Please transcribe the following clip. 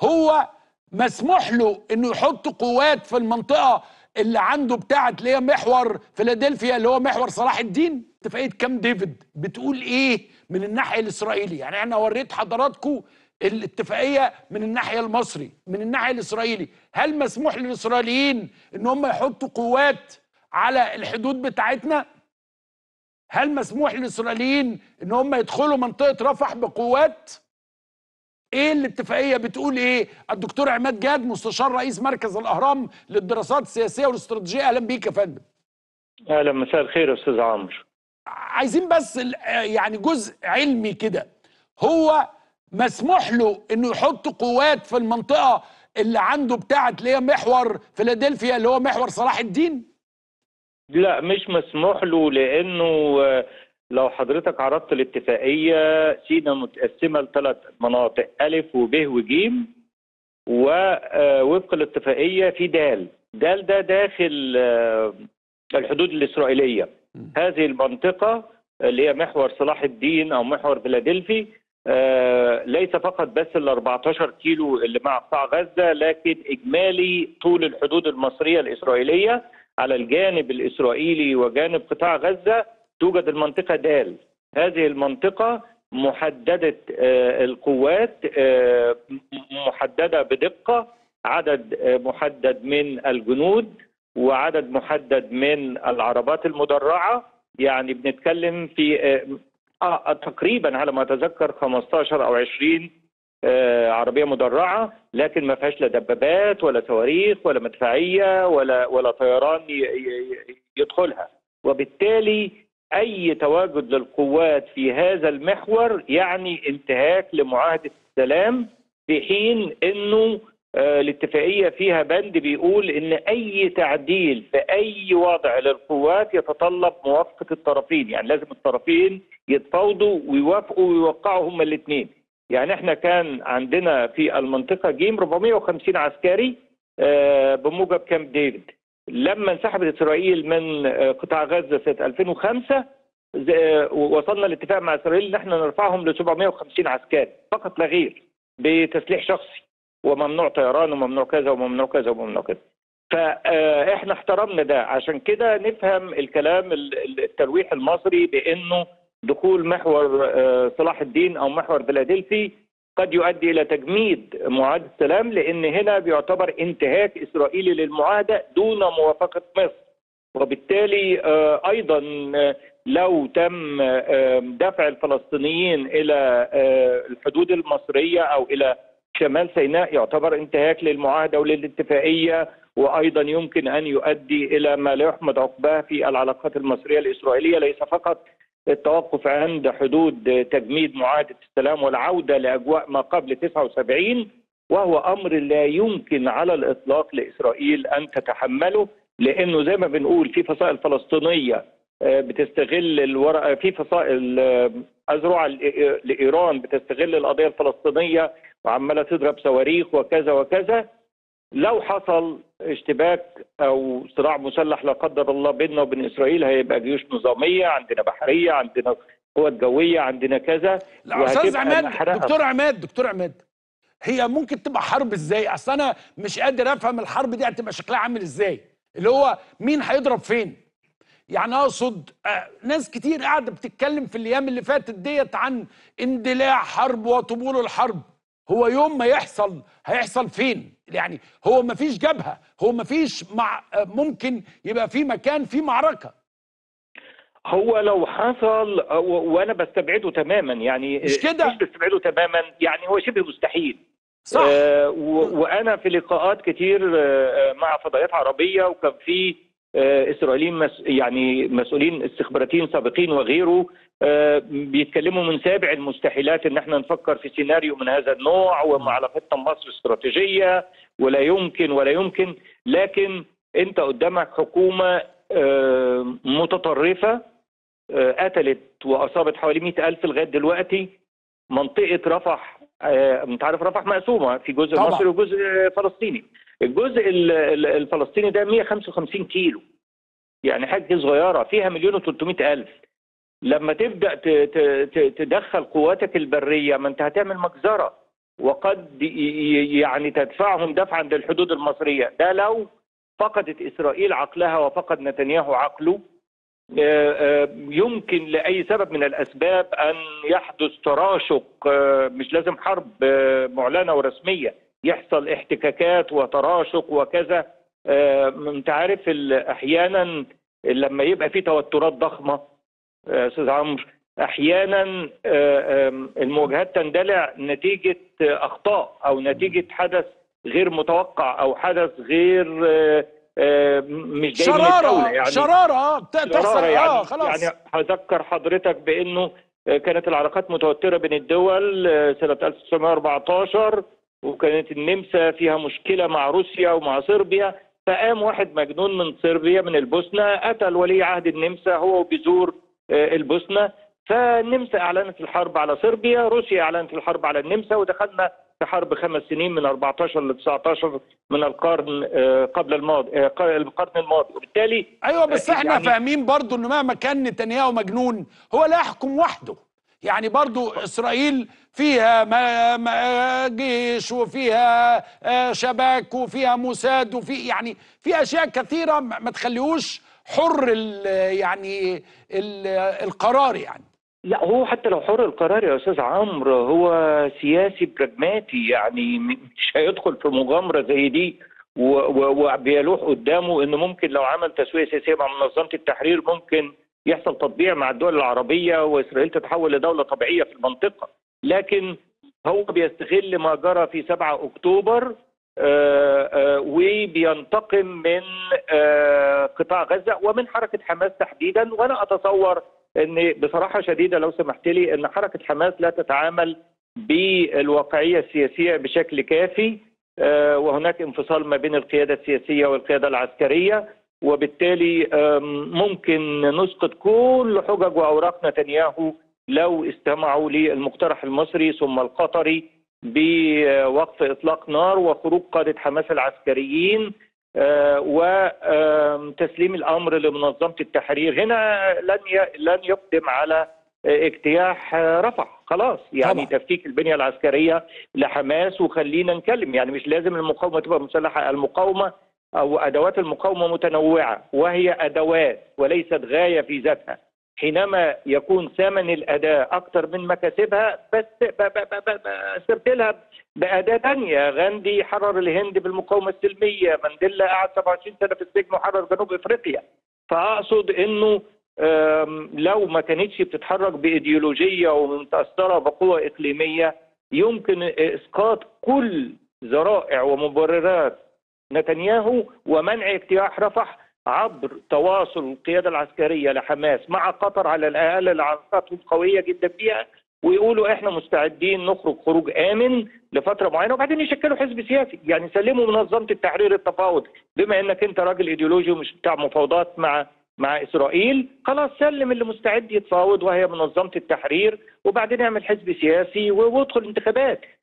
هو مسموح له انه يحط قوات في المنطقه اللي عنده بتاعه اللي هي محور فيلادلفيا اللي هو محور صلاح الدين اتفاقيه كام ديفيد بتقول ايه من الناحيه الاسرائيلي يعني انا وريت حضراتكم الاتفاقيه من الناحيه المصري من الناحيه الاسرائيلي هل مسموح للاسرائيليين ان هم يحطوا قوات على الحدود بتاعتنا هل مسموح للاسرائيليين ان هم يدخلوا منطقه رفح بقوات ايه الاتفاقيه بتقول ايه الدكتور عماد جاد مستشار رئيس مركز الاهرام للدراسات السياسيه والاستراتيجيه اهلا بيك يا فندم اهلا مساء الخير يا استاذ عمرو عايزين بس يعني جزء علمي كده هو مسموح له انه يحط قوات في المنطقه اللي عنده بتاعه اللي هي محور فيلادلفيا اللي هو محور صلاح الدين لا مش مسموح له لانه لو حضرتك عرضت الاتفاقيه سينا متقسمه لثلاث مناطق الف وب وجيم ووفق الاتفاقيه في دال دال ده داخل الحدود الاسرائيليه هذه المنطقه اللي هي محور صلاح الدين او محور فيلادلفي ليس فقط بس ال 14 كيلو اللي مع قطاع غزه لكن اجمالي طول الحدود المصريه الاسرائيليه على الجانب الاسرائيلي وجانب قطاع غزه توجد المنطقه دال هذه المنطقه محدده القوات محدده بدقه عدد محدد من الجنود وعدد محدد من العربات المدرعه يعني بنتكلم في آه تقريبا على ما اتذكر 15 او 20 آه عربيه مدرعه لكن ما فيهاش لا دبابات ولا صواريخ ولا مدفعيه ولا ولا طيران يدخلها وبالتالي اي تواجد للقوات في هذا المحور يعني انتهاك لمعاهده السلام في حين انه آه الاتفاقيه فيها بند بيقول ان اي تعديل في اي وضع للقوات يتطلب موافقه الطرفين يعني لازم الطرفين يتفاوضوا ويوافقوا ويوقعوا هما الاثنين يعني احنا كان عندنا في المنطقه جيم 450 عسكري آه بموجب كامب ديفيد لما انسحبت اسرائيل من آه قطاع غزه سنه 2005 وصلنا لاتفاق مع اسرائيل ان احنا نرفعهم ل 750 عسكري فقط لا غير بتسليح شخصي وممنوع طيران وممنوع كذا وممنوع كذا وممنوع كذا فاحنا احترمنا ده عشان كده نفهم الكلام التلويح المصري بانه دخول محور صلاح الدين او محور فيلادلفي قد يؤدي الى تجميد معاهده السلام لان هنا بيعتبر انتهاك اسرائيلي للمعاهده دون موافقه مصر وبالتالي ايضا لو تم دفع الفلسطينيين الى الحدود المصريه او الى شمال سيناء يعتبر انتهاك للمعاهده وللاتفاقيه وايضا يمكن ان يؤدي الى ما لا يحمد عقباه في العلاقات المصريه الاسرائيليه ليس فقط التوقف عند حدود تجميد معاهده السلام والعوده لاجواء ما قبل 79 وهو امر لا يمكن على الاطلاق لاسرائيل ان تتحمله لانه زي ما بنقول في فصائل فلسطينيه بتستغل الورقه في فصائل اذرع لايران بتستغل القضيه الفلسطينيه وعماله تضرب صواريخ وكذا وكذا لو حصل اشتباك او صراع مسلح لا قدر الله بيننا وبين اسرائيل هيبقى جيوش نظاميه عندنا بحريه عندنا قوات جويه عندنا كذا لا استاذ عماد دكتور عماد دكتور عماد هي ممكن تبقى حرب ازاي اصل انا مش قادر افهم الحرب دي هتبقى شكلها عامل ازاي اللي هو مين هيضرب فين يعني اقصد آه ناس كتير قاعده بتتكلم في الايام اللي فاتت ديت عن اندلاع حرب وطبول الحرب هو يوم ما يحصل هيحصل فين يعني هو ما فيش جبهه هو ما فيش مع ممكن يبقى في مكان في معركه هو لو حصل وانا بستبعده تماما يعني مش كده مش بستبعده تماما يعني هو شبه مستحيل صح آه وانا في لقاءات كتير آه مع فضائيات عربيه وكان في آه اسرائيليين مس يعني مسؤولين استخباراتيين سابقين وغيره بيتكلموا من سابع المستحيلات ان احنا نفكر في سيناريو من هذا النوع ومع علاقتنا بمصر استراتيجيه ولا يمكن ولا يمكن لكن انت قدامك حكومه متطرفه قتلت واصابت حوالي 100 ألف لغايه دلوقتي منطقه رفح انت عارف رفح مقسومه في جزء طبعا. مصري وجزء فلسطيني الجزء الفلسطيني ده 155 كيلو يعني حاجه صغيره فيها مليون و300 الف لما تبدا تدخل قواتك البريه ما انت هتعمل مجزره وقد ي- ي- يعني تدفعهم دفعا للحدود المصريه ده لو فقدت اسرائيل عقلها وفقد نتنياهو عقله آه، آه، يمكن لاي سبب من الاسباب ان يحدث تراشق آه، مش لازم حرب آه، معلنه ورسميه يحصل احتكاكات وتراشق وكذا آه، انت عارف ال- احيانا لما يبقى في توترات ضخمه آه، استاذ عمرو احيانا آه، آم، المواجهات تندلع نتيجه آه، اخطاء او نتيجه حدث غير متوقع او حدث غير آه، آه، مش جاي من الدوله شراره يعني شراره اه بت- تحصل شرارة يعني اه خلاص يعني هذكر حضرتك بانه آه، كانت العلاقات متوتره بين الدول آه، سنه 1914 وكانت النمسا فيها مشكله مع روسيا ومع صربيا فقام واحد مجنون من صربيا من البوسنه قتل ولي عهد النمسا هو وبذور آه، البوسنه فالنمسا اعلنت الحرب على صربيا روسيا اعلنت الحرب على النمسا ودخلنا في حرب خمس سنين من 14 ل 19 من القرن آه، قبل الماضي آه، القرن الماضي وبالتالي ايوه بس احنا يعني- فاهمين برضو انه مهما كان نتنياهو مجنون هو لا يحكم وحده يعني برضو اسرائيل فيها ما ما جيش وفيها آه، شباك وفيها موساد وفي يعني في اشياء كثيره ما ما تخليهوش حر ال يعني ال القرار يعني لا هو حتى لو حر القرار يا استاذ عمرو هو سياسي براجماتي يعني مش هيدخل في مغامره زي دي و- و- وبيلوح قدامه انه ممكن لو عمل تسويه سياسيه مع منظمه التحرير ممكن يحصل تطبيع مع الدول العربيه واسرائيل تتحول لدوله طبيعيه في المنطقه لكن هو بيستغل ما جرى في 7 اكتوبر آه، آه، وبينتقم من آه، قطاع غزه ومن حركه حماس تحديدا وانا اتصور ان بصراحه شديده لو سمحت لي ان حركه حماس لا تتعامل بالواقعيه السياسيه بشكل كافي آه، وهناك انفصال ما بين القياده السياسيه والقياده العسكريه وبالتالي آم، ممكن نسقط كل حجج واوراق نتنياهو لو استمعوا للمقترح المصري ثم القطري بوقف اطلاق نار وخروج قاده حماس العسكريين آه، وتسليم الامر لمنظمه التحرير هنا لن ي- لن يقدم على آه، اجتياح آه، رفح خلاص يعني طبعا. تفكيك البنيه العسكريه لحماس وخلينا نتكلم يعني مش لازم المقاومه تبقى مسلحه المقاومه او ادوات المقاومه متنوعه وهي ادوات وليست غايه في ذاتها حينما يكون ثمن الاداه اكثر من مكاسبها بس ب- ب- ب- ب- استبدلها باداه ثانيه غاندي حرر الهند بالمقاومه السلميه مانديلا قعد 27 سنه في السجن وحرر جنوب افريقيا فاقصد انه آم، لو ما كانتش بتتحرك بايديولوجيه ومتاثره بقوى اقليميه يمكن اسقاط كل ذرائع ومبررات نتنياهو ومنع اجتياح رفح عبر تواصل القياده العسكريه لحماس مع قطر على الاقل اللي علاقاتهم قويه جدا بيها ويقولوا احنا مستعدين نخرج خروج امن لفتره معينه وبعدين يشكلوا حزب سياسي يعني سلموا منظمه التحرير التفاوض بما انك انت راجل ايديولوجي ومش بتاع مفاوضات مع مع اسرائيل خلاص سلم اللي مستعد يتفاوض وهي منظمه التحرير وبعدين اعمل حزب سياسي و- وادخل انتخابات